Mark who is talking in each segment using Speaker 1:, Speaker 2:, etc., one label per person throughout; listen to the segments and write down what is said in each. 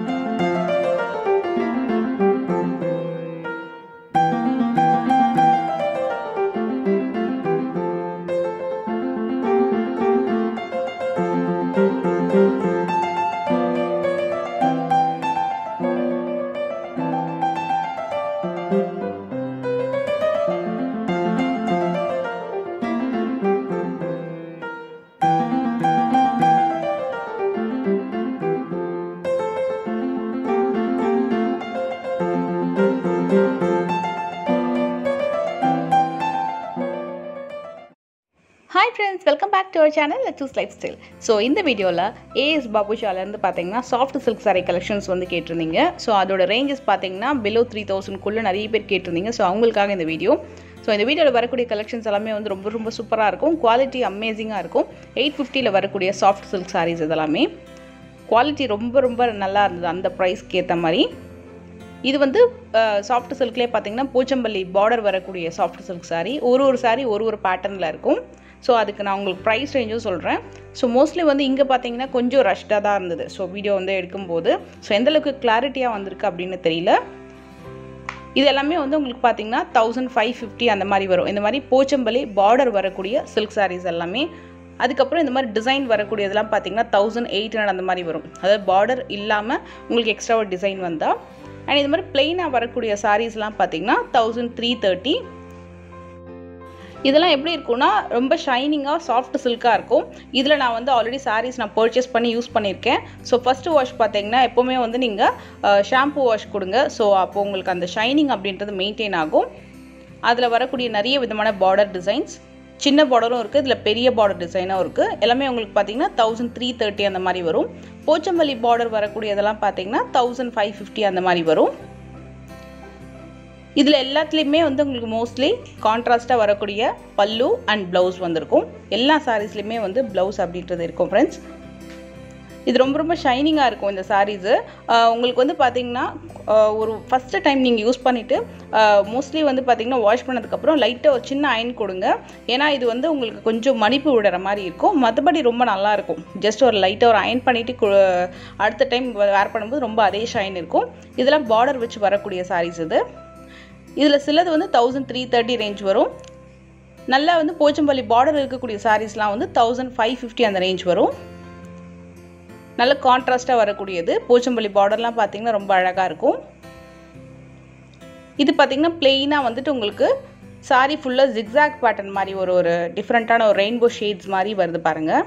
Speaker 1: hi friends welcome back to our channel let's lifestyle so இந்த வீடியோவில் as பாபுஷாலேருந்து பார்த்தீங்கன்னா soft silk sorry collections வந்து கேட்டிருந்தீங்க so அதோட ரேஞ்சஸ் பார்த்தீங்கன்னா பிலோ த்ரீ தௌசண்ட்குள்ளே நிறைய பேர் கேட்டிருந்தீங்க ஸோ அவங்களுக்காக இந்த வீடியோ ஸோ இந்த வீடியோவில் வரக்கூடிய கலெக்ஷன்ஸ் எல்லாமே வந்து ரொம்ப ரொம்ப சூப்பராக இருக்கும் குவாலிட்டி அமேசிங்காக இருக்கும் எயிட் ஃபிஃப்டியில் வரக்கூடிய சாஃப்ட் சில்க் சாரீஸ் இதெல்லாமே குவாலிட்டி ரொம்ப ரொம்ப நல்லா இருந்தது அந்த ப்ரைஸ்க்கு ஏற்ற மாதிரி இது வந்து சாஃப்ட் சில்க்லேயே பார்த்தீங்கன்னா பூச்சம்பள்ளி பார்டர் வரக்கூடிய சாஃப்ட் சில்க் சாரீ ஒரு ஒரு சாரீ ஒரு ஒரு பேட்டர்னில் இருக்கும் ஸோ அதுக்கு நான் உங்களுக்கு ப்ரைஸ் ரேஞ்சும் சொல்கிறேன் ஸோ மோஸ்ட்லி வந்து இங்கே பார்த்தீங்கன்னா கொஞ்சம் ரஷ்டாக தான் இருந்தது ஸோ வீடியோ வந்து எடுக்கும்போது ஸோ எந்தளவுக்கு கிளாரிட்டியாக வந்திருக்கு அப்படின்னு தெரியல இது எல்லாமே வந்து உங்களுக்கு பார்த்தீங்கன்னா தௌசண்ட் ஃபைவ் ஃபிஃப்டி அந்த மாதிரி வரும் இந்த மாதிரி போச்சம்பள்ளி பார்டர் வரக்கூடிய சில்க் சாரீஸ் எல்லாமே அதுக்கப்புறம் இந்த மாதிரி டிசைன் வரக்கூடியதெல்லாம் பார்த்தீங்கன்னா தௌசண்ட் எயிட் ஹண்ட்ரட் அந்த மாதிரி வரும் அதாவது பார்டர் இல்லாமல் உங்களுக்கு எக்ஸ்ட்ரா ஒரு டிசைன் வந்தால் அண்ட் இது மாதிரி பிளெயினாக வரக்கூடிய சாரீஸ்லாம் பார்த்தீங்கன்னா தௌசண்ட் த்ரீ தேர்ட்டி இதெல்லாம் எப்படி இருக்கும்னா ரொம்ப ஷைனிங்காக சாஃப்ட் சில்காக இருக்கும் இதில் நான் வந்து ஆல்ரெடி சாரீஸ் நான் பர்ச்சேஸ் பண்ணி யூஸ் பண்ணியிருக்கேன் ஸோ ஃபஸ்ட்டு வாஷ் பார்த்தீங்கன்னா எப்போவுமே வந்து நீங்கள் ஷாம்பு வாஷ் கொடுங்க ஸோ அப்போ உங்களுக்கு அந்த ஷைனிங் அப்படின்றது மெயின்டைன் ஆகும் அதில் வரக்கூடிய நிறைய விதமான பார்டர் டிசைன்ஸ் சின்ன பார்டரும் இருக்குது இதில் பெரிய பார்டர் டிசைனும் இருக்குது எல்லாமே உங்களுக்கு பார்த்தீங்கன்னா தௌசண்ட் த்ரீ தேர்ட்டி அந்த மாதிரி வரும் போச்சம்பள்ளி பார்டர் வரக்கூடியதெல்லாம் பார்த்தீங்கன்னா தௌசண்ட் ஃபைவ் ஃபிஃப்டி அந்த மாதிரி வரும் இதில் எல்லாத்துலேயுமே வந்து உங்களுக்கு மோஸ்ட்லி கான்ட்ராஸ்ட்டாக வரக்கூடிய பல்லு அண்ட் ப்ளவுஸ் வந்திருக்கும் எல்லா சாரீஸ்லேயுமே வந்து ப்ளவுஸ் அப்படின்றது இருக்கும் ஃப்ரெண்ட்ஸ் இது ரொம்ப ரொம்ப ஷைனிங்காக இருக்கும் இந்த சாரீஸு உங்களுக்கு வந்து பார்த்தீங்கன்னா ஒரு ஃபஸ்ட்டு டைம் நீங்கள் யூஸ் பண்ணிவிட்டு மோஸ்ட்லி வந்து பார்த்தீங்கன்னா வாஷ் பண்ணதுக்கப்புறம் லைட்டாக ஒரு சின்ன அயன் கொடுங்க ஏன்னா இது வந்து உங்களுக்கு கொஞ்சம் மடிப்பு விடுற மாதிரி இருக்கும் மற்றபடி ரொம்ப நல்லாயிருக்கும் ஜஸ்ட் ஒரு லைட்டாக ஒரு அயன் பண்ணிவிட்டு அடுத்த டைம் வேர் பண்ணும்போது ரொம்ப அதே ஷைன் இருக்கும் இதெல்லாம் பார்டர் வச்சு வரக்கூடிய சாரீஸ் இது இதில் சிலது வந்து தௌசண்ட் த்ரீ தேர்ட்டி ரேஞ்ச் வரும் நல்லா வந்து போச்சம்பள்ளி பார்டர் இருக்கக்கூடிய சாரீஸ்லாம் வந்து தௌசண்ட் ஃபைவ் ஃபிஃப்டி அந்த ரேஞ்ச் வரும் நல்ல கான்ட்ராஸ்ட்டாக வரக்கூடியது போச்சம்பள்ளி பார்டர்லாம் பார்த்தீங்கன்னா ரொம்ப அழகாக இருக்கும் இது பார்த்தீங்கன்னா பிளெயினாக வந்துட்டு உங்களுக்கு சாரி ஃபுல்லாக ஜிக்ஸாக் பேட்டர்ன் மாதிரி ஒரு ஒரு டிஃப்ரெண்ட்டான ஒரு ரெயின்போ ஷேட்ஸ் மாதிரி வருது பாருங்கள்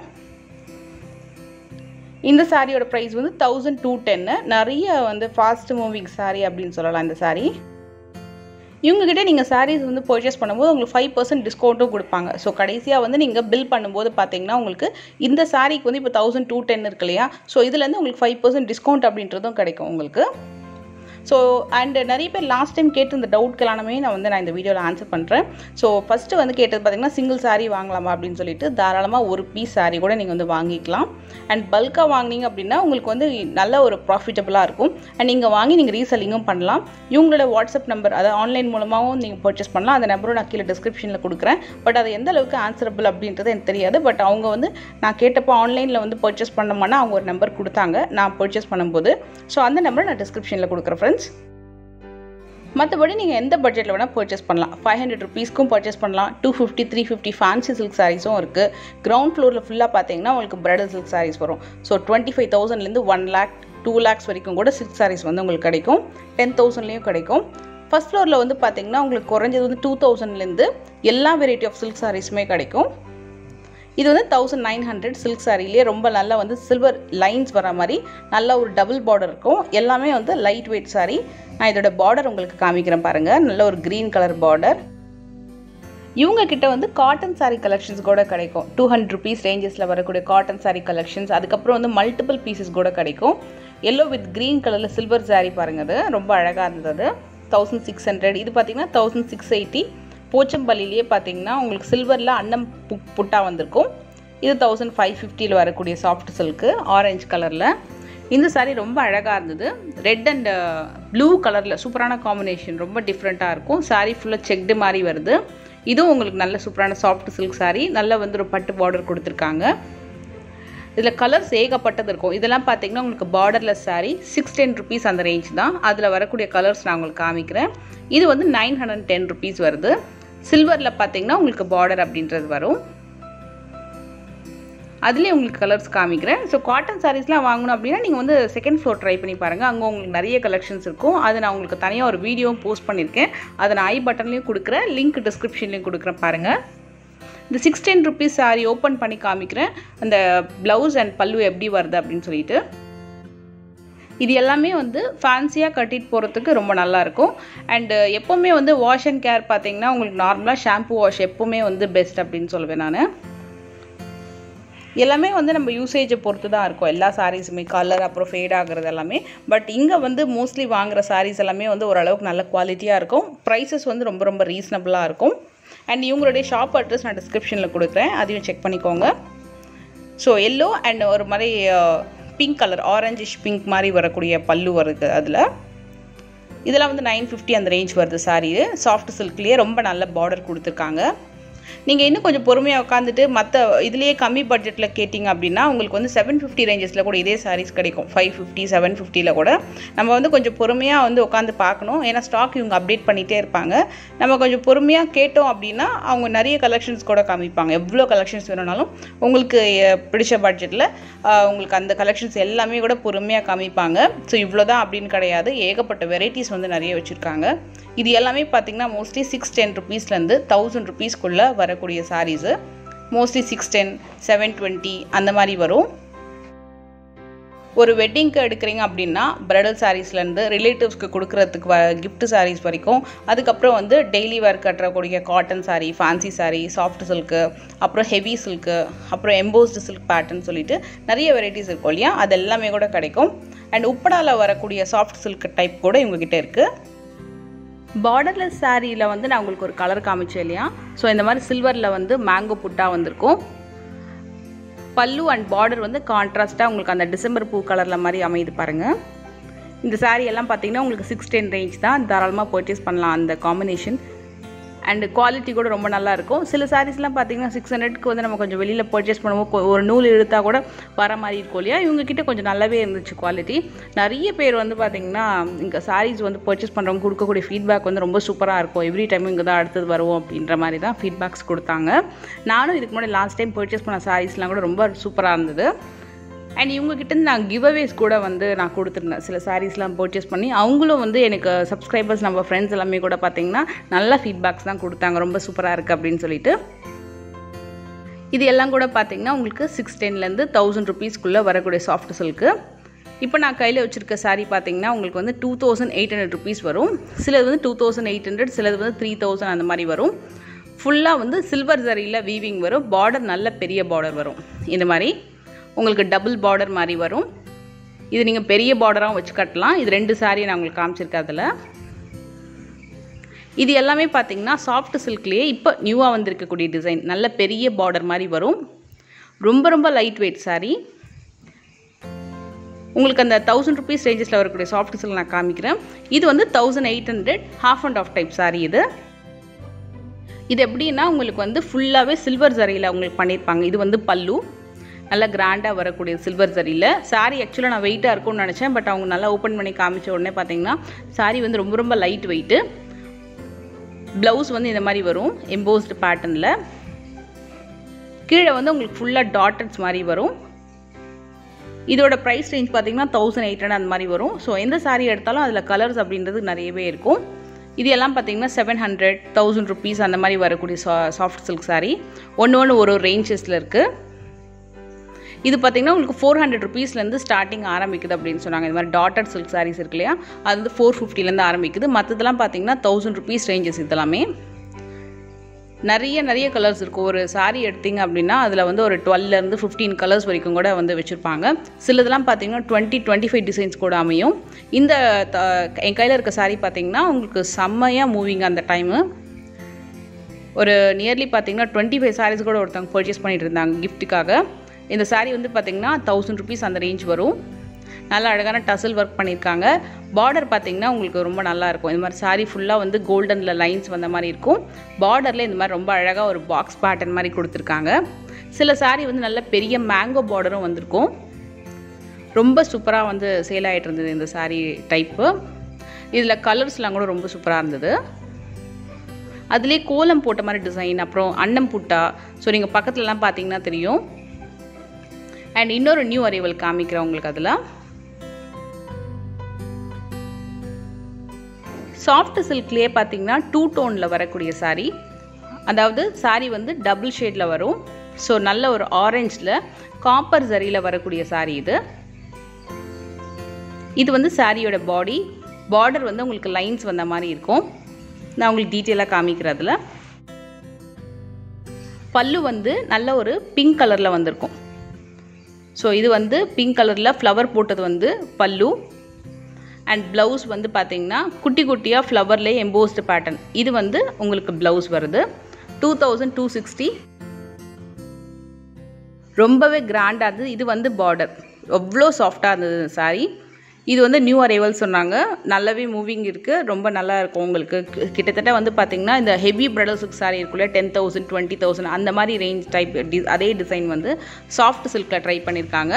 Speaker 1: இந்த சாரியோட ப்ரைஸ் வந்து தௌசண்ட் டூ டென்னு நிறைய வந்து ஃபாஸ்ட் மூவிங் சாரி அப்படின்னு சொல்லலாம் இந்த சாரீ இவங்ககிட்ட நீங்கள் சாரீஸ் வந்து பர்ச்சேஸ் பண்ணும்போது உங்களுக்கு ஃபைவ் பர்சன்ட் டிஸ்கவுண்ட்டும் கொடுப்பாங்க ஸோ கடைசியாக வந்து நீங்கள் பில் பண்ணும்போது பார்த்தீங்கன்னா உங்களுக்கு இந்த சாரீக்கு வந்து இப்போ தௌசண்ட் டூ டென் இருக்கு இல்லையா ஸோ இதுலேருந்து உங்களுக்கு ஃபைவ் பர்சன்ட் டிஸ்கவுண்ட் அப்படின்றதும் கிடைக்கும் உங்களுக்கு ஸோ அண்ட் நிறைய பேர் லாஸ்ட் டைம் கேட்டு இந்த டவுட்க்கு எல்லாமே நான் வந்து நான் இந்த வீடியோவில் ஆன்சர் பண்ணுறேன் ஸோ ஃபஸ்ட்டு வந்து கேட்டது பார்த்தீங்கன்னா சிங்கிள் சாரீ வாங்கலாமா அப்படின்னு சொல்லிட்டு தாராளமாக ஒரு பீஸ் சாரீ கூட நீங்கள் வந்து வாங்கிக்கலாம் அண்ட் பல்காக வாங்கினீங்க அப்படின்னா உங்களுக்கு வந்து நல்ல ஒரு ப்ராஃபிட்டபுளாக இருக்கும் அண்ட் நீங்கள் வாங்கி நீங்கள் ரீசெல்லிங்கும் பண்ணலாம் இவங்களோட வாட்ஸ்அப் நம்பர் அதாவது ஆன்லைன் மூலமாகவும் நீங்கள் பர்ச்சேஸ் பண்ணலாம் அந்த நம்பரும் நான் கீழே டிஸ்கிரிப்ஷனில் கொடுக்குறேன் பட் அது எந்த அளவுக்கு ஆன்சரபிள் அப்படின்றது எனக்கு தெரியாது பட் அவங்க வந்து நான் கேட்டப்போ ஆன்லைனில் வந்து பர்ச்சேஸ் பண்ணோம்னா அவங்க ஒரு நம்பர் கொடுத்தாங்க நான் பர்ச்சேஸ் பண்ணும்போது ஸோ அந்த நம்பரை நான் டிஸ்கிரிப்ஷனில் கொடுக்குறேன் ஃப்ரெண்ட்ஸ் மற்றபடி நீங்கள் எந்த பட்ஜெட்டில் வேணால் பர்ச்சேஸ் பண்ணலாம் ஃபைவ் ஹண்ட்ரட் ருபீஸ்க்கும் பர்ச்சேஸ் பண்ணலாம் two fifty three fifty fancy silk சாரீஸும் இருக்குது கிரவுண்ட் ஃப்ளோரில் ஃபுல்லாக பார்த்தீங்கன்னா உங்களுக்கு பிரைடல் சில்க் சாரீஸ் வரும் ஸோ டுவெண்ட்டி ஃபைவ் தௌசண்ட்லேருந்து ஒன் லேக் டூ லேக்ஸ் வரைக்கும் கூட சில்க் சாரீஸ் வந்து உங்களுக்கு கிடைக்கும் டென் தௌசண்ட்லேயும் கிடைக்கும் ஃபஸ்ட் ஃப்ளோரில் வந்து பார்த்தீங்கன்னா உங்களுக்கு குறைஞ்சது வந்து டூ தௌசண்ட்லேருந்து எல்லா வெரைட்டி ஆஃப் சில்க் சாரீஸுமே கிடைக்கும் இது வந்து தௌசண்ட் நைன் ஹண்ட்ரட் சில்க் சாரிலேயே ரொம்ப நல்லா வந்து சில்வர் லைன்ஸ் வர மாதிரி நல்ல ஒரு டபுள் பார்டர் இருக்கும் எல்லாமே வந்து லைட் வெயிட் சாரி நான் இதோட பார்டர் உங்களுக்கு காமிக்கிறேன் பாருங்கள் நல்ல ஒரு க்ரீன் கலர் பார்டர் இவங்க கிட்ட வந்து காட்டன் சாரீ கலெக்ஷன்ஸ் கூட கிடைக்கும் டூ ஹண்ட்ரட் ருபீஸ் ரேஞ்சஸில் வரக்கூடிய காட்டன் சாரீ கலெக்ஷன்ஸ் அதுக்கப்புறம் வந்து மல்டிபிள் பீசஸ் கூட கிடைக்கும் எல்லோ வித் க்ரீன் கலரில் சில்வர் சாரீ பாருங்கள் அது ரொம்ப அழகாக இருந்தது தௌசண்ட் சிக்ஸ் ஹண்ட்ரட் இது பார்த்தீங்கன்னா தௌசண்ட் சிக்ஸ் எயிட்டி போச்சம்பள்ளிலேயே பார்த்தீங்கன்னா உங்களுக்கு சில்வரில் அன்னம் பு புட்டா வந்திருக்கும் இது தௌசண்ட் ஃபைவ் ஃபிஃப்டியில் வரக்கூடிய சாஃப்ட் சில்க்கு ஆரஞ்சு கலரில் இந்த சாரீ ரொம்ப அழகாக இருந்தது ரெட் அண்ட் ப்ளூ கலரில் சூப்பரான காம்பினேஷன் ரொம்ப டிஃப்ரெண்ட்டாக இருக்கும் சாரீ ஃபுல்லாக செக்டு மாதிரி வருது இதுவும் உங்களுக்கு நல்ல சூப்பரான சாஃப்ட் சில்க் சாரீ நல்ல வந்து ஒரு பட்டு பார்டர் கொடுத்துருக்காங்க இதில் கலர்ஸ் ஏகப்பட்டது இருக்கும் இதெல்லாம் பார்த்தீங்கன்னா உங்களுக்கு borderless saree six ten rupees அந்த ரேஞ்ச் தான் அதில் வரக்கூடிய கலர்ஸ் நான் உங்களுக்கு காமிக்கிறேன் இது வந்து நைன் ஹண்ட்ரட் டென் ருபீஸ் வருது சில்வரில் பார்த்தீங்கன்னா உங்களுக்கு பார்டர் அப்படின்றது வரும் அதுலேயே உங்களுக்கு கலர்ஸ் காமிக்கிறேன் ஸோ காட்டன் சாரீஸ்லாம் வாங்கணும் அப்படின்னா நீங்கள் வந்து செகண்ட் ஃப்ளோர் ட்ரை பண்ணி பாருங்கள் அங்கே உங்களுக்கு நிறைய கலெக்ஷன்ஸ் இருக்கும் அதை நான் உங்களுக்கு தனியாக ஒரு வீடியோவும் போஸ்ட் பண்ணியிருக்கேன் அதை நான் ஐ பட்டன்லேயும் கொடுக்குறேன் லிங்க் டிஸ்கிரிப்ஷன்லேயும் கொடுக்குறேன் பாருங்கள் இந்த six ten rupees saree open பண்ணி காமிக்கிறேன் அந்த ப்ளவுஸ் அண்ட் பல்லு எப்படி வருது அப்படின்னு சொல்லிட்டு இது எல்லாமே வந்து ஃபேன்சியாக கட்டிட்டு போகிறதுக்கு ரொம்ப நல்லாயிருக்கும் அண்டு எப்போவுமே வந்து வாஷ் அண்ட் கேர் பார்த்தீங்கன்னா உங்களுக்கு நார்மலாக ஷாம்பு வாஷ் எப்போவுமே வந்து பெஸ்ட் அப்படின்னு சொல்லுவேன் நான் எல்லாமே வந்து நம்ம யூசேஜை பொறுத்து தான் இருக்கும் எல்லா சாரீஸுமே கலர் அப்புறம் ஃபேட் ஆகுறது எல்லாமே பட் இங்கே வந்து மோஸ்ட்லி வாங்குற சாரீஸ் எல்லாமே வந்து ஓரளவுக்கு நல்ல குவாலிட்டியாக இருக்கும் ப்ரைஸஸ் வந்து ரொம்ப ரொம்ப ரீசனபிளாக இருக்கும் அண்ட் இவங்களுடைய ஷாப் அட்ரஸ் நான் டிஸ்கிரிப்ஷனில் கொடுக்குறேன் அதையும் செக் பண்ணிக்கோங்க ஸோ எல்லோ அண்ட் ஒரு மாதிரி பிங்க் கலர் ஆரஞ்சிஷ் பிங்க் மாதிரி வரக்கூடிய பல்லு வருது அதில் இதெல்லாம் வந்து நைன் ஃபிஃப்டி அந்த ரேஞ்ச் வருது சாரீ சாஃப்ட் சில்க்லேயே ரொம்ப நல்ல பார்டர் கொடுத்துருக்காங்க நீங்கள் இன்னும் கொஞ்சம் பொறுமையாக உட்காந்துட்டு மற்ற இதுலேயே கம்மி பட்ஜெட்டில் கேட்டிங்க அப்படின்னா உங்களுக்கு வந்து செவன் ஃபிஃப்டி ரேஞ்சஸில் கூட இதே சாரீஸ் கிடைக்கும் ஃபைவ் ஃபிஃப்டி செவன் ஃபிஃப்டியில் கூட நம்ம வந்து கொஞ்சம் பொறுமையாக வந்து உட்காந்து பார்க்கணும் ஏன்னா ஸ்டாக் இவங்க அப்டேட் பண்ணிகிட்டே இருப்பாங்க நம்ம கொஞ்சம் பொறுமையாக கேட்டோம் அப்படின்னா அவங்க நிறைய கலெக்ஷன்ஸ் கூட காமிப்பாங்க எவ்வளோ கலெக்ஷன்ஸ் வேணும்னாலும் உங்களுக்கு அஹ், பிடிச்ச பட்ஜெட்டில் உங்களுக்கு அந்த கலெக்ஷன்ஸ் எல்லாமே கூட பொறுமையாக காமிப்பாங்க ஸோ இவ்வளோ தான் அப்படின்னு கிடையாது ஏகப்பட்ட வெரைட்டிஸ் வந்து நிறைய வச்சுருக்காங்க இது எல்லாமே பார்த்தீங்கன்னா மோஸ்ட்லி சிக்ஸ் டென் ருபீஸ்லேருந்து தௌசண்ட் ருபீஸ்க்குள்ளே வரக்கூடிய sarees mostly six ten seven twenty அந்த மாதிரி வரும் ஒரு வெட்டிங்க்கு எடுக்கிறீங்க அப்படின்னா பிரைடல் சாரீஸ்லேருந்து ரிலேட்டிவ்ஸ்க்கு கொடுக்குறதுக்கு வ gift சாரீஸ் வரைக்கும் அதுக்கப்புறம் வந்து டெய்லி வேர் கட்டக்கூடிய cotton saree fancy saree soft silk அப்புறம் ஹெவி சில்க்கு அப்புறம் எம்போஸ்டு சில்க் பேட்டர்ன் சொல்லிட்டு நிறைய வெரைட்டிஸ் இருக்கும் இல்லையா அது எல்லாமே கூட கிடைக்கும் அண்ட் உப்படால வரக்கூடிய சாஃப்ட் சில்க் டைப் கூட இவங்ககிட்ட இருக்குது பார்டர்லெஸ் சாரியில் வந்து நான் உங்களுக்கு ஒரு கலர் காமிச்சேன் இல்லையா ஸோ இந்த மாதிரி சில்வரில் வந்து மேங்கோ புட்டா வந்திருக்கும் பல்லு அண்ட் பார்டர் வந்து கான்ட்ராஸ்ட்டாக உங்களுக்கு அந்த டிசம்பர் பூ கலரில் மாதிரி அமையுது பாருங்கள் இந்த saree எல்லாம் பார்த்தீங்கன்னா உங்களுக்கு சிக்ஸ் டென் ரேஞ்ச் தான் தாராளமாக பர்ச்சேஸ் பண்ணலாம் அந்த காம்பினேஷன் அண்ட் குவாலிட்டி கூட ரொம்ப நல்லா இருக்கும் சில சாரீஸ்லாம் பார்த்தீங்கன்னா சிக்ஸ் ஹண்ட்ரட்க்கு வந்து நம்ம கொஞ்சம் வெளியில் பர்ச்சேஸ் பண்ணுவோம் கொ- ஒரு நூல் இழுத்தா கூட வர மாதிரி இருக்கும் இல்லையா இவங்க கிட்ட கொஞ்சம் நல்லாவே இருந்துச்சு குவாலிட்டி நிறைய பேர் வந்து பார்த்தீங்கன்னா இங்கே சாரீஸ் வந்து பர்ச்சேஸ் பண்ணுறவங்க கொடுக்கக்கூடிய ஃபீட்பேக் வந்து ரொம்ப சூப்பராக இருக்கும் எவ்ரி டைம் இங்கே தான் அடுத்தது வருவோம் அப்படின்ற மாதிரி தான் ஃபீட்பேக்ஸ் கொடுத்தாங்க நானும் இதுக்கு முன்னாடி லாஸ்ட் டைம் பர்ச்சேஸ் பண்ண சாரீஸ்லாம் கூட ரொம்ப சூப்பராக இருந்தது அண்ட் இவங்ககிட்ட நான் கிவ்அவேஸ் கூட வந்து நான் கொடுத்துருந்தேன் சில சாரீஸ்லாம் பர்ச்சேஸ் பண்ணி அவங்களும் வந்து எனக்கு சப்ஸ்கிரைபர்ஸ் நம்ம ஃப்ரெண்ட்ஸ் எல்லாமே கூட பார்த்தீங்கன்னா நல்ல ஃபீட்பேக்ஸ் தான் கொடுத்தாங்க ரொம்ப சூப்பராக இருக்குது அப்படின்னு சொல்லிட்டு இது எல்லாம் கூட பார்த்தீங்கன்னா உங்களுக்கு சிக்ஸ் டென்லேருந்து தௌசண்ட் ருபீஸ்க்குள்ளே வரக்கூடிய சாஃப்ட் சில்க்கு இப்போ நான் கையில் வச்சுருக்க saree பார்த்தீங்கன்னா உங்களுக்கு வந்து two thousand eight hundred rupees வரும் சிலது வந்து டூ தௌசண்ட் எயிட் ஹண்ட்ரட் சிலது வந்து த்ரீ தௌசண்ட் அந்த மாதிரி வரும் ஃபுல்லாக வந்து சில்வர் சரியில் வீவிங் வரும் பார்டர் நல்ல பெரிய பார்டர் வரும் இந்த மாதிரி உங்களுக்கு டபுள் பார்டர் மாதிரி வரும் இது நீங்கள் பெரிய பார்டராகவும் வச்சு கட்டலாம் இது ரெண்டு saree நான் உங்களுக்கு காமிச்சிருக்கேன் அதில் இது எல்லாமே பார்த்தீங்கன்னா சாஃப்ட் சில்க்லேயே இப்போ நியூவாக வந்திருக்கக்கூடிய டிசைன் நல்ல பெரிய பார்டர் மாதிரி வரும் ரொம்ப ரொம்ப லைட் வெயிட் saree உங்களுக்கு அந்த தௌசண்ட் ருபீஸ் ரேஞ்சஸில் வரக்கூடிய சாஃப்ட் சில்க் நான் காமிக்கிறேன் இது வந்து thousand eight hundred half and half type saree இது இது எப்படின்னா உங்களுக்கு வந்து ஃபுல்லாகவே சில்வர் சரியில் உங்களுக்கு பண்ணியிருப்பாங்க இது வந்து பல்லு நல்லா கிராண்டாக வரக்கூடிய சில்வர் சரியில் saree ஆக்சுவலாக நான் வெயிட்டாக இருக்கும்னு நினச்சேன் பட் அவங்க நல்லா ஓப்பன் பண்ணி காமிச்ச உடனே பார்த்தீங்கன்னா saree வந்து ரொம்ப ரொம்ப லைட் வெயிட்டு ப்ளவுஸ் வந்து இந்த மாதிரி வரும் எம்போஸ்டு பேட்டர்னில் கீழே வந்து உங்களுக்கு ஃபுல்லாக டாட்டட்ஸ் மாதிரி வரும் இதோட ப்ரைஸ் ரேஞ்ச் பார்த்தீங்கன்னா தௌசண்ட் எயிட் ஹண்ட்ரட் அந்த மாதிரி வரும் ஸோ எந்த saree எடுத்தாலும் அதில் கலர்ஸ் அப்படின்றது நிறையவே இருக்கும் இது எல்லாம் பார்த்தீங்கன்னா செவன் ஹண்ட்ரட் தௌசண்ட் ருபீஸ் அந்த மாதிரி வரக்கூடிய சா சாஃப்ட் சில்க் saree ஒன்று ஒன்று ஒரு ஒரு ரேஞ்சஸில் இருக்குது இது பார்த்தீங்கன்னா உங்களுக்கு ஃபோர் ஹண்ட்ரட் ருபீஸ்லேருந்து ஸ்டார்டிங் ஆரம்பிக்குது அப்படின்னு சொன்னாங்க இந்த மாதிரி டாட்டட் சில்க் sarees இருக்கு இல்லையா அது வந்து ஃபோர் ஃபிஃப்டிலேருந்து ஆரம்பிக்குது மற்றதெல்லாம் பார்த்தீங்கன்னா தௌசண்ட் ருபீஸ் ரேஞ்சஸ் இதெல்லாமே நிறைய நிறைய கலர்ஸ் இருக்கும் ஒரு saree எடுத்தீங்க அப்படின்னா அதில் வந்து ஒரு 12 இருந்து ஃபிஃப்டீன் கலர்ஸ் வரைக்கும் கூட வந்து வச்சுருப்பாங்க சிலதெல்லாம் பார்த்தீங்கன்னா டுவெண்ட்டி டுவெண்ட்டி ஃபைவ் டிசைன்ஸ் கூட அமையும் இந்த த- என் கையில் இருக்க saree பார்த்தீங்கன்னா உங்களுக்கு செம்மையாக மூவிங் அந்த டைமு ஒரு நியர்லி பார்த்தீங்கன்னா டுவெண்ட்டி ஃபைவ் சாரீஸ் கூட ஒருத்தவங்க பர்ச்சேஸ் பண்ணிட்டு இருந்தாங்க கிஃப்ட்டுக்காக இந்த saree வந்து பார்த்தீங்கன்னா தௌசண்ட் ருபீஸ் அந்த ரேஞ்ச் வரும் நல்ல அழகான டசல் ஒர்க் பண்ணியிருக்காங்க பார்டர் பார்த்தீங்கன்னா உங்களுக்கு ரொம்ப நல்லா இருக்கும் இந்த மாதிரி saree ஃபுல்லாக வந்து கோல்டனில் லைன்ஸ் வந்த மாதிரி இருக்கும் பார்டரில் இந்த மாதிரி ரொம்ப அழகாக ஒரு பாக்ஸ் பேட்டர்ன் மாதிரி கொடுத்துருக்காங்க சில saree வந்து நல்ல பெரிய மேங்கோ பார்டரும் வந்திருக்கும் ரொம்ப சூப்பராக வந்து சேல் ஆகிட்டு இருந்தது இந்த saree டைப்பு இதில் கலர்ஸ்லாம் கூட ரொம்ப சூப்பராக இருந்தது அதுலேயே கோலம் போட்ட மாதிரி டிசைன் அப்புறம் அன்னம் புட்டா ஸோ நீங்கள் பக்கத்துலலாம் பார்த்தீங்கன்னா தெரியும் அண்ட் இன்னொரு நியூ அரைவல் காமிக்கிறேன் உங்களுக்கு அதில் சாஃப்ட் சில்க்லேயே பார்த்தீங்கன்னா டூ டோனில் வரக்கூடிய saree அதாவது saree வந்து டபுள் ஷேடில் வரும் ஸோ நல்ல ஒரு ஆரஞ்சில் காப்பர் சரியில் வரக்கூடிய saree இது இது வந்து சாரியோட பாடி பார்டர் வந்து உங்களுக்கு லைன்ஸ் வந்த மாதிரி இருக்கும் நான் உங்களுக்கு டீட்டெயிலாக காமிக்கிறதுல பல்லு வந்து நல்ல ஒரு பிங்க் கலரில் வந்திருக்கும் ஸோ இது வந்து பிங்க் கலரில் ஃப்ளவர் போட்டது வந்து பல்லு அண்ட் ப்ளவுஸ் வந்து பார்த்தீங்கன்னா குட்டி குட்டியாக ஃப்ளவர்லேயே எம்போஸ்டு பேட்டர்ன் இது வந்து உங்களுக்கு ப்ளவுஸ் வருது டூ தௌசண்ட் டூ சிக்ஸ்டி ரொம்பவே கிராண்டாக இருந்தது இது வந்து பார்டர் எவ்வளோ சாஃப்டாக இருந்தது சாரி இது வந்து நியூ அரைவல் சொன்னாங்க நல்லாவே மூவிங் இருக்குது ரொம்ப நல்லா இருக்கும் உங்களுக்கு கி- கிட்டத்தட்ட வந்து பார்த்தீங்கன்னா இந்த ஹெவி பிரைடல் சில்க் சாரி இருக்குல்ல டென் தௌசண்ட் டுவெண்ட்டி தௌசண்ட் அந்த மாதிரி ரேஞ்ச் டைப் டி அதே டிசைன் வந்து சாஃப்ட் சில்கில் ட்ரை பண்ணியிருக்காங்க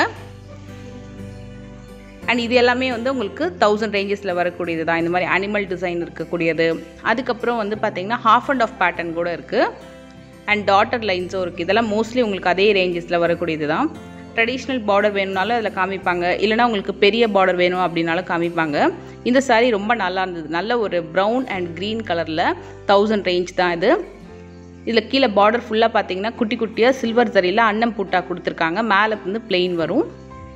Speaker 1: அண்ட் இது எல்லாமே வந்து உங்களுக்கு தௌசண்ட் ரேஞ்சஸில் வரக்கூடியது தான் இந்த மாதிரி அனிமல் டிசைன் இருக்கக்கூடியது அதுக்கப்புறம் வந்து பார்த்தீங்கன்னா ஹாஃப் அண்ட் ஆஃப் பேட்டர்ன் கூட இருக்குது அண்ட் டாட்டர் லைன்ஸும் இருக்குது இதெல்லாம் மோஸ்ட்லி உங்களுக்கு அதே ரேஞ்சஸில் வரக்கூடியது தான் ட்ரெடிஷ்னல் பார்டர் வேணும்னாலும் அதில் காமிப்பாங்க இல்லைனா உங்களுக்கு பெரிய பார்டர் வேணும் அப்படின்னாலும் காமிப்பாங்க இந்த saree ரொம்ப நல்லா இருந்தது நல்ல ஒரு ப்ரௌன் அண்ட் க்ரீன் கலரில் தௌசண்ட் ரேஞ்ச் தான் இது இதில் கீழே பார்டர் ஃபுல்லாக பார்த்தீங்கன்னா குட்டி குட்டியாக சில்வர் சரியில் அன்னம் புட்டா கொடுத்துருக்காங்க மேலே வந்து plain வரும்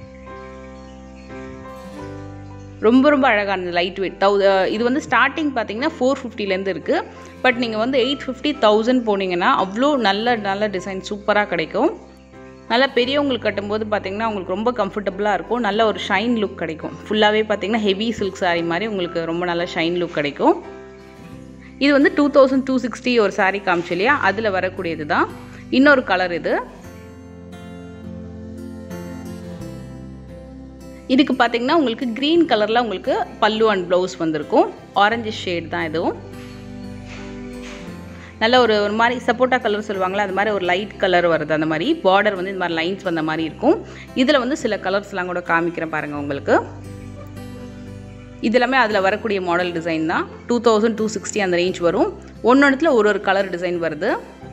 Speaker 1: ரொம்ப ரொம்ப அழகாக இருந்தது லைட் வெயிட் தௌ இது வந்து ஸ்டார்டிங் பார்த்தீங்கன்னா ஃபோர் ஃபிஃப்டிலேருந்து இருக்குது பட் நீங்கள் வந்து எயிட் ஃபிஃப்டி தௌசண்ட் போனீங்கன்னா அவ்வளோ நல்ல நல்ல டிசைன் சூப்பராக கிடைக்கும் நல்லா பெரியவங்களுக்கு கட்டும்போது பார்த்தீங்கன்னா உங்களுக்கு ரொம்ப கம்ஃபர்டபுளாக இருக்கும் நல்ல ஒரு ஷைன் லுக் கிடைக்கும் ஃபுல்லாகவே பார்த்தீங்கன்னா ஹெவி சில்க் saree மாதிரி உங்களுக்கு ரொம்ப நல்ல ஷைன் லுக் கிடைக்கும் இது வந்து டூ தௌசண்ட் டூ சிக்ஸ்டி ஒரு saree காமிச்சு இல்லையா அதில் வரக்கூடியது தான் இன்னொரு கலர் இது இதுக்கு பார்த்தீங்கன்னா உங்களுக்கு க்ரீன் கலரில் உங்களுக்கு பல்லு அண்ட் ப்ளவுஸ் வந்திருக்கும் ஆரஞ்சு ஷேட் தான் இதுவும் நல்ல ஒரு ஒரு மாதிரி சப்போட்டா கலர் சொல்லுவாங்களா அது மாதிரி ஒரு லைட் கலர் வருது அந்த மாதிரி பார்டர் வந்து இந்த மாதிரி லைன்ஸ் வந்த மாதிரி இருக்கும் இதில் வந்து சில கலர்ஸ்லாம் கூட காமிக்கிறேன் பாருங்கள் உங்களுக்கு இது எல்லாமே அதில் வரக்கூடிய மாடல் டிசைன் தான் டூ தௌசண்ட் டூ சிக்ஸ்டி அந்த ரேஞ்ச் வரும் ஒன்று ஒரு ஒரு கலர் டிசைன் வருது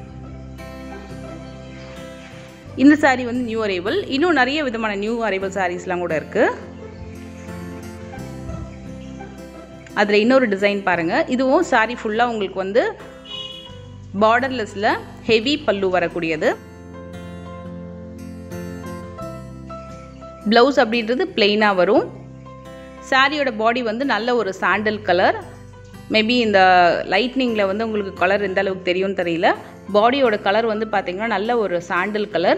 Speaker 1: இந்த saree வந்து நியூ அரைவல் இன்னும் நிறைய விதமான நியூ அரைவல் சாரீஸ்லாம் கூட இருக்குது அதில் இன்னொரு டிசைன் பாருங்கள் இதுவும் saree ஃபுல்லாக உங்களுக்கு வந்து பார்டர்லெஸில் ஹெவி பல்லு வரக்கூடியது ப்ளவுஸ் அப்படின்றது பிளெயினாக வரும் சாரியோட பாடி வந்து நல்ல ஒரு சாண்டல் கலர் மேபி இந்த லைட்னிங்கில் வந்து உங்களுக்கு கலர் எந்த அளவுக்கு தெரியும்னு தெரியல பாடியோட கலர் வந்து பார்த்தீங்கன்னா நல்ல ஒரு சாண்டல் கலர்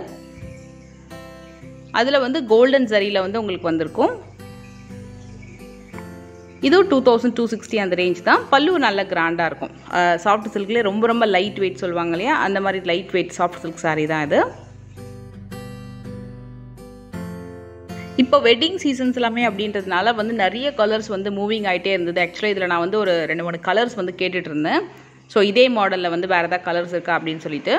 Speaker 1: அதில் வந்து கோல்டன் சரியில் வந்து உங்களுக்கு வந்திருக்கும் இதுவும் டூ தௌசண்ட் டூ சிக்ஸ்டி அந்த ரேஞ்ச் தான் பல்லு நல்ல கிராண்டாக இருக்கும் சாஃப்ட் சில்க்லேயே ரொம்ப ரொம்ப லைட் வெயிட் சொல்லுவாங்க இல்லையா அந்த மாதிரி light weight soft silk saree தான் இது இப்போ வெட்டிங் சீசன்ஸ் எல்லாமே அப்படின்றதுனால வந்து நிறைய கலர்ஸ் வந்து மூவிங் ஆகிட்டே இருந்தது ஆக்சுவலாக இதில் நான் வந்து ஒரு ரெண்டு மூணு கலர்ஸ் வந்து கேட்டுட்டு இருந்தேன் ஸோ இதே மாடலில் வந்து வேறு ஏதாவது கலர்ஸ் இருக்கா அப்படின்னு சொல்லிட்டு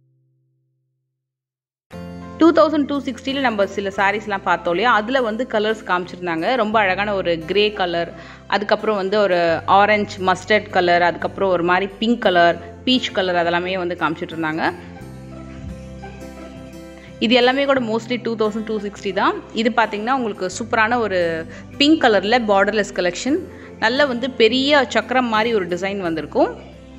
Speaker 1: டூ தௌசண்ட் டூ சிக்ஸ்டியில் நம்ம சில சாரீஸ்லாம் பார்த்தோம் இல்லையா அதில் வந்து கலர்ஸ் காமிச்சிருந்தாங்க ரொம்ப அழகான ஒரு கிரே கலர் அதுக்கப்புறம் வந்து ஒரு ஆரஞ்ச் மஸ்டர்ட் கலர் அதுக்கப்புறம் ஒரு மாதிரி பிங்க் கலர் பீச் கலர் அதெல்லாமே வந்து காமிச்சிட்டு இருந்தாங்க இது எல்லாமே கூட mostly two thousand two sixty தான் இது பார்த்தீங்கன்னா உங்களுக்கு சூப்பரான ஒரு பிங்க் கலரில் பார்டர்லெஸ் கலெக்ஷன் நல்ல வந்து பெரிய சக்கரம் மாதிரி ஒரு டிசைன் வந்திருக்கும்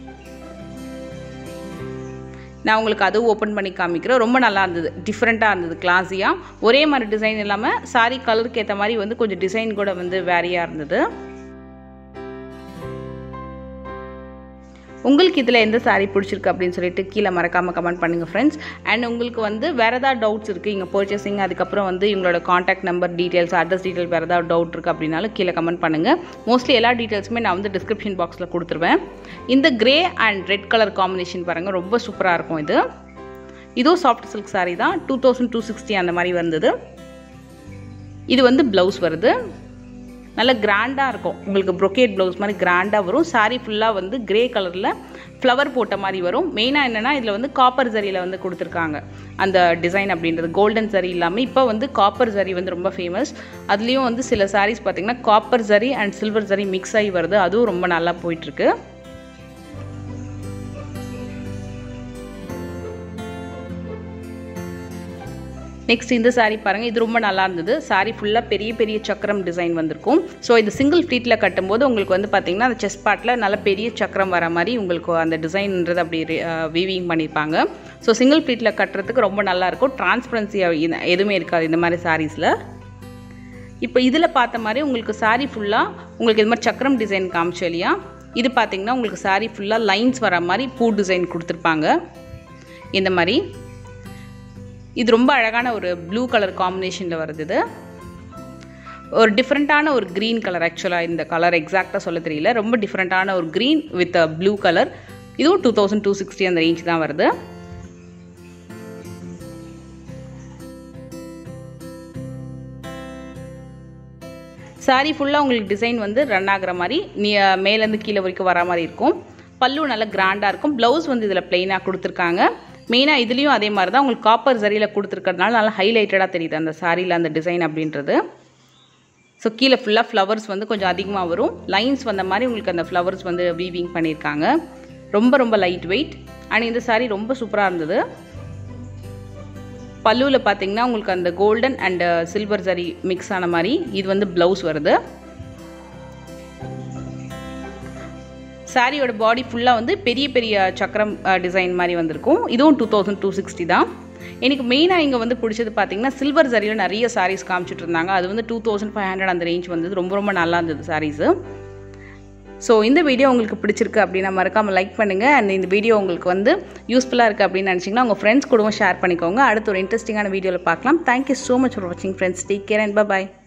Speaker 1: நான் உங்களுக்கு அதுவும் ஓப்பன் பண்ணி காமிக்கிறேன் ரொம்ப நல்லா இருந்தது டிஃப்ரெண்ட்டாக இருந்தது கிளாஸியாக ஒரே மாதிரி டிசைன் இல்லாமல் சாரி கலருக்கு ஏற்ற மாதிரி வந்து கொஞ்சம் டிசைன் கூட வந்து வேரியாக இருந்தது உங்களுக்கு இதில் எந்த saree பிடிச்சிருக்கு அப்படின்னு சொல்லிட்டு கீழே மறக்காமல் கமெண்ட் பண்ணுங்கள் ஃப்ரெண்ட்ஸ் அண்ட் உங்களுக்கு வந்து வேறு ஏதாவது டவுட்ஸ் இருக்குது இங்கே பர்ச்சேசிங் அதுக்கப்புறம் வந்து இவங்களோட contact number details address detail வேறு ஏதாவது டவுட் இருக்குது அப்படின்னாலும் கீழே கமெண்ட் பண்ணுங்கள் மோஸ்ட்லி எல்லா டீட்டெயில்ஸுமே நான் வந்து டிஸ்கிரிப்ஷன் பாக்ஸில் கொடுத்துருவேன் இந்த grey and red colour combination பாருங்கள் ரொம்ப சூப்பராக இருக்கும் இது இதுவும் சாஃப்ட் சில்க் saree தான் டூ தௌசண்ட் டூ சிக்ஸ்டி அந்த மாதிரி வந்தது இது வந்து ப்ளவுஸ் வருது நல்ல கிராண்டாக இருக்கும் உங்களுக்கு ப்ரொக்கேட் ப்ளவுஸ் மாதிரி கிராண்டாக வரும் saree ஃபுல்லாக வந்து கிரே கலரில் ஃப்ளவர் போட்ட மாதிரி வரும் மெயினாக என்னென்னா இதில் வந்து காப்பர் ஜரியில் வந்து கொடுத்துருக்காங்க அந்த டிசைன் அப்படின்றது கோல்டன் ஜரி இல்லாமல் இப்போ வந்து காப்பர் ஜரி வந்து ரொம்ப ஃபேமஸ் அதுலேயும் வந்து சில sarees பார்த்திங்கன்னா copper zari and silver zari mix ஆகி வருது அதுவும் ரொம்ப நல்லா போயிட்டுருக்கு நெக்ஸ்ட் இந்த saree பாருங்கள் இது ரொம்ப நல்லா இருந்தது saree ஃபுல்லாக பெரிய பெரிய சக்கரம் டிசைன் வந்திருக்கும் ஸோ இது சிங்கிள் ஃப்ளீட்டில் கட்டும்போது உங்களுக்கு வந்து பார்த்தீங்கன்னா அந்த செஸ்ட் பார்ட்டில் நல்ல பெரிய சக்கரம் வர மாதிரி உங்களுக்கு அந்த டிசைன்ன்றது அப்படி வீவிங் பண்ணியிருப்பாங்க ஸோ சிங்கிள் ஃப்ளீட்டில் கட்டுறதுக்கு ரொம்ப நல்லாயிருக்கும் டிரான்ஸ்பரன்சி எதுவுமே இருக்காது இந்த மாதிரி சாரீஸில் இப்போ இதில் பார்த்த மாதிரி உங்களுக்கு saree ஃபுல்லாக உங்களுக்கு இது மாதிரி சக்கரம் டிசைன் காமிச்சோம் இல்லையா இது பார்த்தீங்கன்னா உங்களுக்கு saree ஃபுல்லாக லைன்ஸ் வர மாதிரி பூ டிசைன் கொடுத்துருப்பாங்க இந்த மாதிரி இது ரொம்ப அழகான ஒரு ப்ளூ கலர் காம்பினேஷனில் வருது இது ஒரு டிஃப்ரெண்ட்டான ஒரு க்ரீன் கலர் ஆக்சுவலாக இந்த கலர் எக்ஸாக்டாக சொல்ல தெரியல ரொம்ப டிஃப்ரெண்ட்டான ஒரு க்ரீன் வித் ப்ளூ கலர் இதுவும் டூ தௌசண்ட் டூ சிக்ஸ்டி அந்த ரேஞ்ச் தான் வருது saree ஃபுல்லாக உங்களுக்கு டிசைன் வந்து ரன் ஆகுற மாதிரி நீ மேலேருந்து கீழே வரைக்கும் வர மாதிரி இருக்கும் பல்லு நல்லா கிராண்டாக இருக்கும் ப்ளவுஸ் வந்து இதில் பிளெயினாக கொடுத்துருக்காங்க மெயினாக இதுலேயும் அதே மாதிரி தான் உங்களுக்கு காப்பர் சரியில் கொடுத்துருக்கறதுனால நல்லா ஹைலைட்டடாக தெரியுது அந்த சாரியில் அந்த டிசைன் அப்படின்றது ஸோ கீழே ஃபுல்லாக ஃப்ளவர்ஸ் வந்து கொஞ்சம் அதிகமாக வரும் லைன்ஸ் வந்த மாதிரி உங்களுக்கு அந்த ஃப்ளவர்ஸ் வந்து வீவிங் பண்ணியிருக்காங்க ரொம்ப ரொம்ப லைட் வெயிட் அண்ட் இந்த saree ரொம்ப சூப்பராக இருந்தது பல்லுவில் பார்த்தீங்கன்னா உங்களுக்கு அந்த golden and silver zari mix ஆன மாதிரி இது வந்து ப்ளவுஸ் வருது சாரியோட பாடி ஃபுல்லாக வந்து பெரிய பெரிய சக்கரம் டிசைன் மாதிரி வந்திருக்கும் இதுவும் டூ தௌசண்ட் டூ சிக்ஸ்டி தான் எனக்கு மெயினாக இங்கே வந்து பிடிச்சது பார்த்தீங்கன்னா சில்வர் ஜரியில் நிறைய சாரீஸ் காமிச்சிட்டு இருந்தாங்க அது வந்து டூ தௌசண்ட் ஃபைவ் ஹண்ட்ரட் அந்த ரேஞ்ச் வந்தது ரொம்ப ரொம்ப நல்லா இருந்தது சாரீஸு ஸோ இந்த வீடியோ உங்களுக்கு பிடிச்சிருக்கு அப்படின்னா மறக்காமல் லைக் பண்ணுங்கள் அண்ட் இந்த வீடியோ உங்களுக்கு வந்து யூஸ்ஃபுல்லாக இருக்குது அப்படின்னு நினச்சிங்கன்னா உங்கள் ஃப்ரெண்ட்ஸ் கூடவும் ஷேர் பண்ணிக்கோங்க அடுத்த ஒரு இன்ட்ரெஸ்டிங்கான வீடியோவில் பார்க்கலாம் தேங்க்யூ ஸோ மச் ஃபார் வாட்சிங் friends take care and bye